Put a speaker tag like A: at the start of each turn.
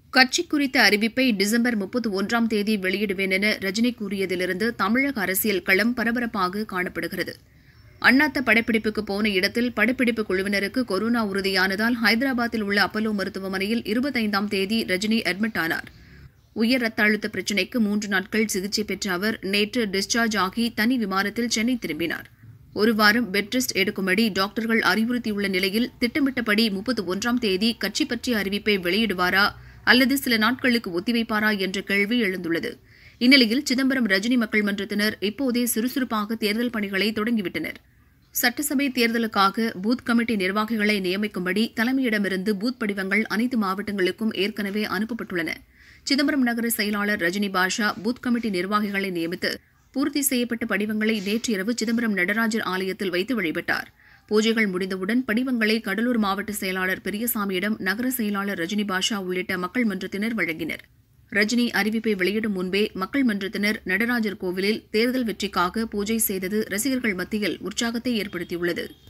A: கட்சி குறித்த அறிவிப்பை டிசம்பர் முப்பத்தி ஒன்றாம் தேதி வெளியிடுவேன் என ரஜினி கூறியதிலிருந்து தமிழக அரசியல் களம் பரபரப்பாக காணப்படுகிறது அண்ணாத்த படப்பிடிப்புக்கு போன இடத்தில் படப்பிடிப்பு குழுவினருக்கு கொரோனா உறுதியானதால் ஹைதராபாத்தில் உள்ள அப்பல்லோ மருத்துவமனையில் இருபத்தைந்தாம் தேதி ரஜினி அட்மிட் ஆனார் உயர் ரத்த அழுத்த பிரச்சினைக்கு மூன்று நாட்கள் சிகிச்சை பெற்ற அவர் நேற்று டிஸ்சார்ஜ் ஆகி தனி விமானத்தில் சென்னை திரும்பினார் ஒரு வாரம் பெட் ரெஸ்ட் எடுக்கும்படி டாக்டர்கள் அறிவுறுத்தியுள்ள நிலையில் திட்டமிட்டபடி முப்பத்தி ஒன்றாம் தேதி கட்சி பற்றிய அறிவிப்பை வெளியிடுவாரா அல்லது சில நாட்களுக்கு ஒத்திவைப்பாரா என்ற கேள்வி எழுந்துள்ளது இந்நிலையில் சிதம்பரம் ரஜினி மக்கள் மன்றத்தினர் இப்போதே சுறுசுறுப்பாக தேர்தல் பணிகளை தொடங்கிவிட்டனர் சட்டசபை தேர்தலுக்காக பூத் கமிட்டி நிர்வாகிகளை நியமிக்கும்படி தலைமையிடமிருந்து பூத் படிவங்கள் அனைத்து மாவட்டங்களுக்கும் ஏற்கனவே அனுப்பப்பட்டுள்ளன சிதம்பரம் நகர செயலாளர் ரஜினி பாஷா பூத் கமிட்டி நிர்வாகிகளை நியமித்து பூர்த்தி செய்யப்பட்ட படிவங்களை நேற்று இரவு சிதம்பரம் நடராஜர் ஆலயத்தில் வைத்து வழிபட்டார் பூஜைகள் முடிந்தவுடன் படிவங்களை கடலூர் மாவட்ட செயலாளர் பெரியசாமியிடம் நகர செயலாளர் ரஜினி பாஷா உள்ளிட்ட மக்கள் மன்றத்தினர் வழங்கினர் ரஜினி அறிவிப்பை வெளியிடும் முன்பே மக்கள் மன்றத்தினர் நடராஜர் கோவிலில் தேர்தல் வெற்றிக்காக பூஜை செய்தது ரசிகர்கள் மத்தியில் உற்சாகத்தை ஏற்படுத்தியுள்ளது